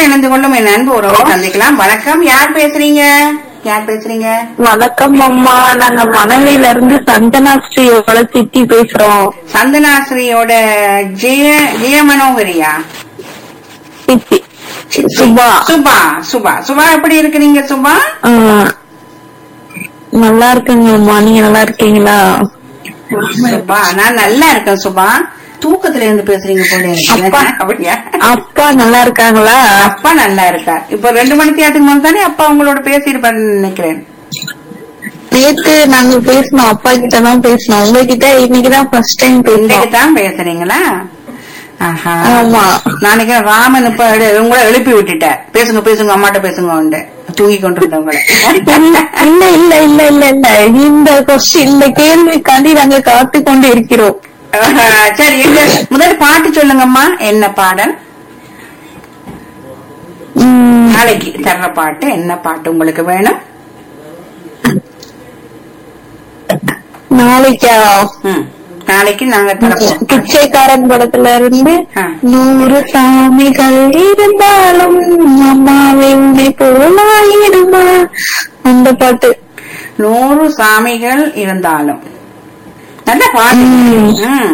இணைந்து கொள்ளும் என் அன்பு உறவை சந்திக்கலாம் வணக்கம் யார் பேசுறீங்க யார் பேசுறீங்க வணக்கம் அம்மா நாங்க மணலில இருந்து சந்தனா ஸ்ரீயோட சித்தி பேசுறோம் சந்தனாசிரியோட ஜெய ஜெய மனோகரியா சித்தி சுபா சுபா சுபா சுபா எப்படி இருக்கிறீங்க சுபா ஆ, நல்லா இருக்குங்க அம்மா நீங்க நல்லா இருக்கீங்களா சுபா நான் நல்லா இருக்கேன் சுபா தூக்கத்துல இருந்து பேசுறீங்க போல இருக்கு. அப்பா. அப்படியா அப்பா நல்லா இருக்காங்களா அப்பா நல்லா இருக்கா இப்ப ரெண்டு மணிக்கு ஆட்டுக்கு முன் தானே அப்பா உங்களோட பேசியிருப்பாருன்னு நினைக்கிறேன் நேத்து நாங்க பேசினோம் அப்பா கிட்ட தான் பேசினோம் உங்ககிட்ட இன்னைக்குதான் ஃபர்ஸ்ட் டைம் இன்னைக்கு பேசினோம் தான் பேசுறீங்களா ஆஹா ஆமா நாளைக்கு ராமன் இப்ப எழு- உங்களை எழுப்பி விட்டுட்டேன் பேசுங்க பேசுங்க அம்மாட்ட பேசுங்க தூங்கி கொண்டு இருந்தவங்களை இல்ல இல்ல இல்ல இல்ல இல்ல இந்த கொஸ்டின் இந்த கேள்விக்காண்டி நாங்க காத்து கொண்டு இருக்கிறோம் ஆஹா, சரி இந்த முதல் பாட்டு சொல்லுங்கம்மா என்ன பாடல் உம், நாளைக்கு தர்ற பாட்டு என்ன பாட்டு உங்களுக்கு வேணும் நாளைக்கா ம், நாளைக்கு நாங்க தரப்போம் பிச்சைக்காரன் படத்துல இருந்து ஆ. நூறு சாமிகள் இருந்தாலும் அம்மாவை உன்னை போலாயிடுமா அந்த பாட்டு நூறு சாமிகள் இருந்தாலும் நல்ல பாட்டு ம். ம்.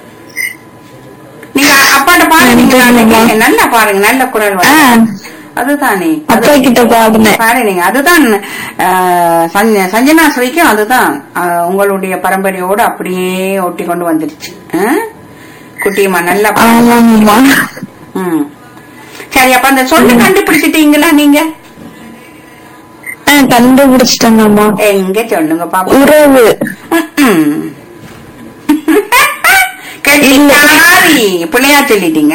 நீங்க அப்பாட்ட பாடுறீங்க நாளைக்கு? நல்லா பாருங்க நல்ல குரல் ஆ, வரும். அதுதானே அப்பா கிட்ட பாடுனேன் பாருங்க அதுதான் ஆஹ், சஞ்ச- சஞ்சனா ஸ்ரீக்கும் அதுதான் ஆஹ், உங்களுடைய பரம்பரையோடு அப்படியே ஒட்டி கொண்டு வந்துருச்சு ஆ? குட்டியம்மா நல்லா பா- ஆமாங்கம்மா ம். சரி அப்ப அந்த சொல்லு கண்டுபிடிச்சிட்டீங்களா நீங்க ஆ, கண்டுபிடிச்சிட்டேங்கம்மா எங்க சொல்லுங்க பாப்போம் உறவு ம்ம். கெட்டிக்காரி பிள்ளையா சொல்லிட்டீங்க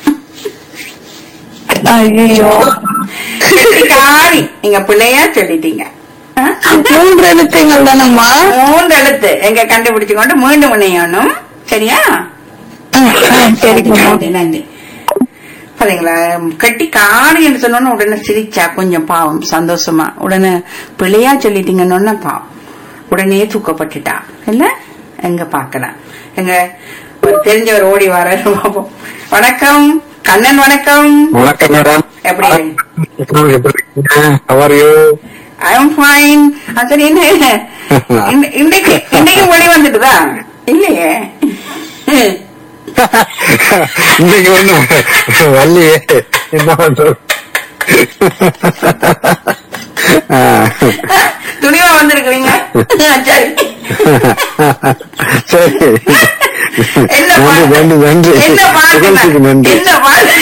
ஐயோ கெட்டிக்காரி நீங்க பிள்ளையா சொல்லிட்டீங்க ஆ? மூன்று எழுத்துங்கள் தானம்மா மூன்று எழுத்து எங்க கண்டுபிடிச்சு கொண்டு மீண்டும் இணையணும் சரியா ஆ, ஆ, சரிங்கம்மா நன்றி நன்றி பாத்தீங்களா கட்டி காரி என்று சொன்னோன்னு உடனே சிரிச்சா கொஞ்சம் பாவம் சந்தோஷமா உடனே பிள்ளையா சொல்லிட்டீங்கன்னு பாவம் உடனே தூக்கப்பட்டுட்டா இல்ல எங்க பாக்கலாம் எங்க ஒரு தெரிஞ்சவர் ஓடி வர பாப்போம் வணக்கம் கண்ணன் வணக்கம் வணக்கம் மேடம் எப்படி எப்படி இருக்கீங்க how are you I am fine சரி என்ன இந்த- இன்றைக்கு இன்றைக்கு மொழி வந்துட்டுதா இல்லையே இன்னைக்கு ஒண்ணு வரலையே என்ன பண்றது ஆ. துணிவா வந்திருக்கிறீங்க சரி சரி என்ன நன்றி பாட்டு? நன்றி நன்றி என்ன பாட்டு? நிகழ்ச்சிக்கு நன்றி என்ன பாட்டு?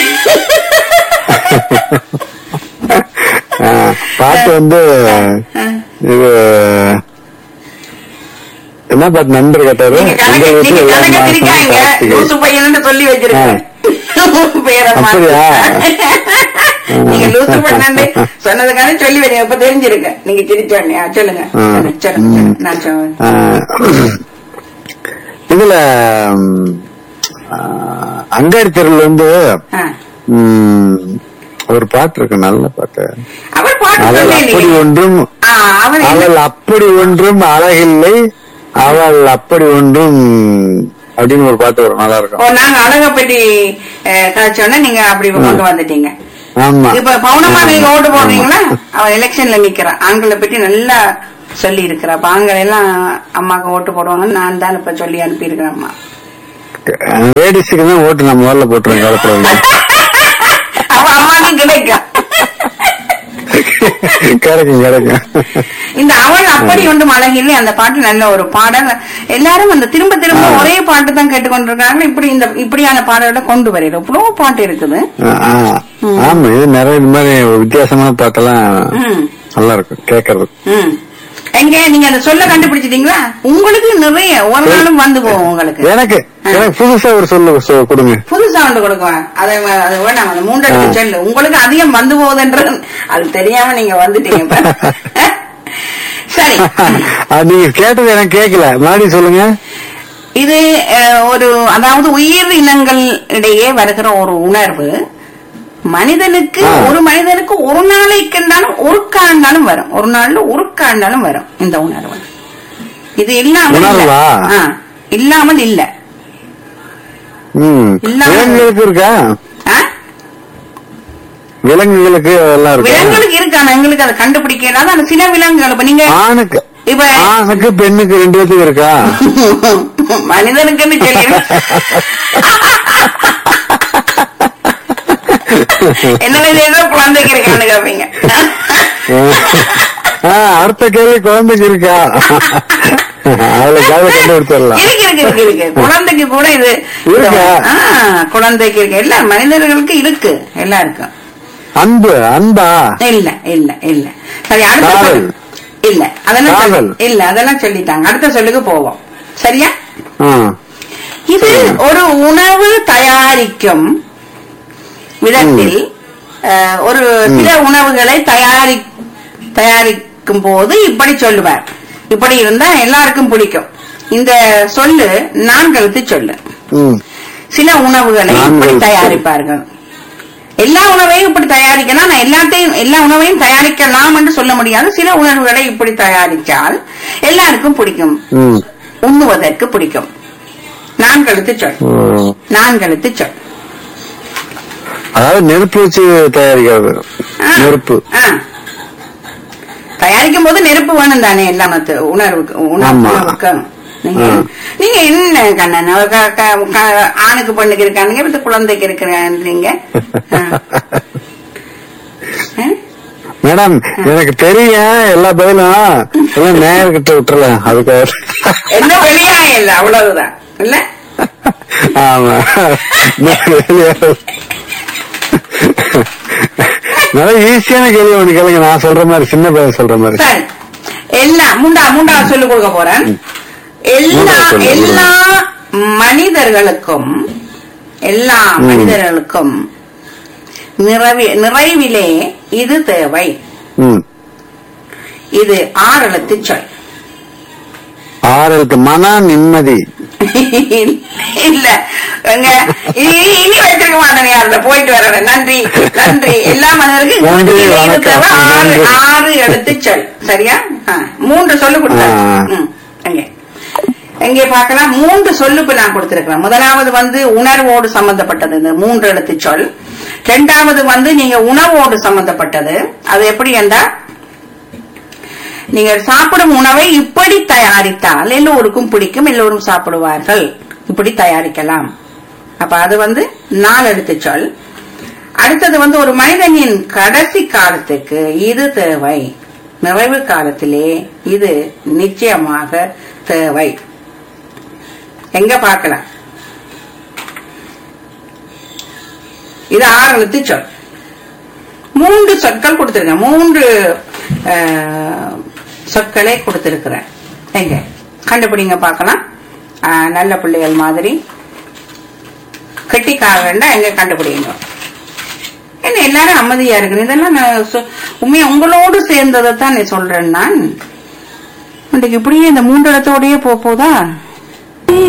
ஆ, பாட்டு வந்து இது என்ன பாட்டு நண்பர் கேட்டாரு நீங்க எங்க கணக்கு- வீட்டுல நீங்க எல்லாம் கணக்கு மாசம் திரிக்காதீங்க. கார்த்திகை. லூசு பையன்னு சொல்லி வச்சிருக்கேன். பேரை அப்படியா? மாத்து. நீங்க லூசு பண்ணு சொன்னதுக்கான சொல்லி வரீங்க இப்ப தெரிஞ்சிருக்க நீங்க சிரிச்சோடனே ஆ, சொல்லுங்க ஆ. சொல்லுங்க, சொல்லுங்க ம். சொல்லுங்க. நான் சொல்றேன். ஆ, இதுல ம், ஆ, அங்காடி தெருவில் வந்து ஆ. ம், ஒரு பாட்டு இருக்கு நல்ல பாட்டு அவர் பாட்டு அவள் சொல்லி அப்படி இல்லையே. ஒன்றும் ஆ, அவர் என்ன- அவள் அப்படி ஒன்றும் அழகில்லை அவள் அப்படி ஒன்றும் அப்படின்னு ஒரு பாட்டு வரும் நல்லா ஓ இருக்கும் நாங்க அழக பத்தி கதைச்சோன்னா நீங்க அப்படி கொண்டு வந்துட்டீங்க ஆமா இப்ப பவுனமா நீங்க ஓட்டு போடுறீங்களா அவ எலெக்ஷன்ல நிக்கிறா ஆண்களை பத்தி நல்லா சொல்லி இருக்கிறா அப்ப ஆண்கள் எல்லாம் அம்மாக்கு ஓட்டு போடுவாங்கன்னு நான் தான் இப்ப சொல்லி அனுப்பி இருக்கிறேன் அம்மா லேடிஸுக்கு தான் ஓட்டு நம்ம முதல்ல போட்டுருவோம் கலப்புறது அவ அம்மாக்கு கிடைக்கும் கிடைக்கும் கிடைக்கும் இந்த அவள் அப்படி ஒன்றும் அழகில்லை அந்த பாட்டு நல்ல ஒரு பாடல் எல்லாரும் அந்த திரும்ப திரும்ப ஆ. ஒரே பாட்டு தான் கேட்டுக்கொண்டிருக்காங்க இப்படி இந்த இப்படியான பாடல்களை கொண்டு வரையில எவ்வளவு பாட்டு இருக்குது ஆ, ஆ. ஆமா இது நிறைய இந்த மாதிரி வித்தியாசமான பாட்டெல்லாம் ம் நல்லா இருக்கும் கேட்கறது ம் எங்க நீங்க அந்த சொல்ல கண்டுபிடிச்சிட்டீங்களா உங்களுக்கு நிறைய ஒரு நாளும் வந்து போகும் உங்களுக்கு எனக்கு எனக்கு புதுசா ஒரு சொல்லு சொ- கொடுங்க புது சவுண்ட் கொடுக்குவேன் அதை வ- அதை வேணாம் அந்த மூன்றெடுத்து சொல்லு உங்களுக்கு அதிகம் வந்து போகுதுன்றது அது தெரியாம நீங்க வந்துட்டீங்க இப்ப. சரி அது நீங்க கேட்டது எனக்கு கேட்கல மறுபடியும் சொல்லுங்க இது அஹ், ஒரு அதாவது உயிர் இனங்கள் இடையே வருகிற ஒரு உணர்வு மனிதனுக்கு ஆ. ஒரு மனிதனுக்கு ஒரு நாளைக்கு இருந்தாலும் ஒரு காண்டாலும் வரும் ஒரு நாள்ல ஒரு காண்டாலும் வரும் இந்த உணர்வு இது இல்லாமல் இல்ல. உணர்வா? ஆ, இல்லாமல் இல்ல ம் இல்லாம- விலங்குகளுக்கு இருக்கா ஆ? விலங்குகளுக்கு அதெல்லாம் இருக்கு விலங்குகளுக்கு இருக்கு ஆனா எங்களுக்கு அதை கண்டுபிடிக்க இயலாது ஆனா சில விலங்குகள் இப்ப நீங்க ஆணுக்கு இப்ப ஆணுக்கு பெண்ணுக்கு ரெண்டு பேத்துக்கு இருக்கா மனிதனுக்குன்னு சொல்லிடுறேன் என்ன ஏதோ குழந்தைக்கு இருக்கான்னு கேப்பீங்க ஆ, அடுத்த கேள்வி குழந்தைக்கு இருக்கா அதுல கதை கண்டுபிடிச்சிடலாம் இருக்கு இருக்கு இருக்கு இருக்கு குழந்தைக்கு கூட இது இருக்கா? ஆ, குழந்தைக்கு இருக்கு எல்லா மனிதர்களுக்கு இருக்கு எல்லாருக்கும் அன்பு அன்பா இல்ல இல்ல இல்ல சரி அடுத்த காதல். சொல்லு. இல்ல அதெல்லாம் சொல்லி- காதல். இல்ல அதெல்லாம் சொல்லிட்டாங்க அடுத்த சொல்லுக்கு போவோம் சரியா ஆ. இது ஒரு உணவு தயாரிக்கும் விதத்தில் அஹ், ஒரு சில உணவுகளை தயாரி தயாரிக்கும் போது இப்படி சொல்லுவார் இப்படி இருந்தா எல்லாருக்கும் பிடிக்கும் இந்த சொல்லு நான்கெழுத்து சொல்லு ம். சில உணவுகளை இப்படி நான்கெழுத்து. தயாரிப்பார்கள் எல்லா உணவையும் இப்படி தயாரிக்கலாம் நான் எல்லாத்தையும் எல்லா உணவையும் தயாரிக்கலாம் என்று சொல்ல முடியாது சில உணவுகளை இப்படி தயாரித்தால் எல்லாருக்கும் பிடிக்கும் ம். உண்ணுவதற்கு பிடிக்கும் நான்கெழுத்து சொல் ஓ. நான்கெழுத்து சொல் அதாவது நெருப்பு வச்சு தயாரிக்கிறது ஆ. நெருப்பு ஆ. தயாரிக்கும் போது நெருப்பு வேணும் தானே எல்லாமத்து உணர்வுக்கு உணவு- ஆமா. உணவுக்கு நீங்க ஆ. நீங்க என்ன கண்ணன் அவ க- க- க- ஆணுக்கு பெண்ணுக்கு இருக்கானுங்க இப்ப குழந்தைக்கு இருக்கிறீங்க மேடம் எனக்கு தெரியும் எல்லா பதிலும் எல்லாம் நேயர்கிட்ட விட்டுறலாம் அதுக்காக என்ன வெளியா இல்ல அவ்வளவுதான் இல்ல ஆமா நல்லா ஈஸியான கேள்வி ஒண்ணு கேளுங்க நான் சொல்ற மாதிரி சின்ன பையன் சொல்ற மாதிரி சரி எல்லாம் மூண்டா மூண்டா சொல்லி கொடுக்க போறேன் எல்லா மூன்றாவது சொல்லு, எல்லா மனிதர்களுக்கும் எல்லா ம். மனிதர்களுக்கும் நிறைவி நிறைவிலே இது தேவை ம் இது ஆறெழுத்து சொல் ஆறுக்கு மன நிம்மதி இல்ல எங்க இனி இனி வச்சிருக்க மாட்டேன் யாருல போயிட்டு வரேன் நன்றி நன்றி எல்லா மனிதருக்கும் நன்றி, இது வணக்கம். தேவை ஆறு நன்றி. ஆறு எழுத்து சொல் சரியா ஆ, மூன்று சொல்லு கொடுத்தேன் ஆ. ம், எங்கே எங்கே பார்க்கலாம் மூன்று சொல்லுக்கு நான் கொடுத்திருக்கிறேன் முதலாவது வந்து உணர்வோடு சம்பந்தப்பட்டது இந்த மூன்று எழுத்து சொல் இரண்டாவது வந்து நீங்க உணவோடு சம்பந்தப்பட்டது அது எப்படி என்றா நீங்கள் சாப்பிடும் உணவை இப்படி தயாரித்தால் எல்லோருக்கும் பிடிக்கும் எல்லோரும் சாப்பிடுவார்கள் இப்படி தயாரிக்கலாம் அப்ப அது வந்து நாலு எழுத்து சொல் அடுத்தது வந்து ஒரு மனிதனின் கடைசி காலத்துக்கு இது தேவை நிறைவு காலத்திலே இது நிச்சயமாக தேவை எங்க பார்க்கலாம் இது ஆறு எழுத்து சொல் மூன்று சொற்கள் கொடுத்திருக்கேன் மூன்று அஹ், சொற்களை கொடுத்திருக்கிறேன் எங்க கண்டுபிடிங்க பார்க்கலாம் அஹ், நல்ல பிள்ளைகள் மாதிரி கெட்டிக்காரண்டா எங்க கண்டுபிடிங்க என்ன எல்லாரும் அமைதியா இருக்கு இதெல்லாம் நான் சொ- உண்மையா உங்களோடு சேர்ந்ததை தான் நீ சொல்றேன் நான் இன்னைக்கு இப்படியே இந்த மூன்று இடத்தோடயே போக போதா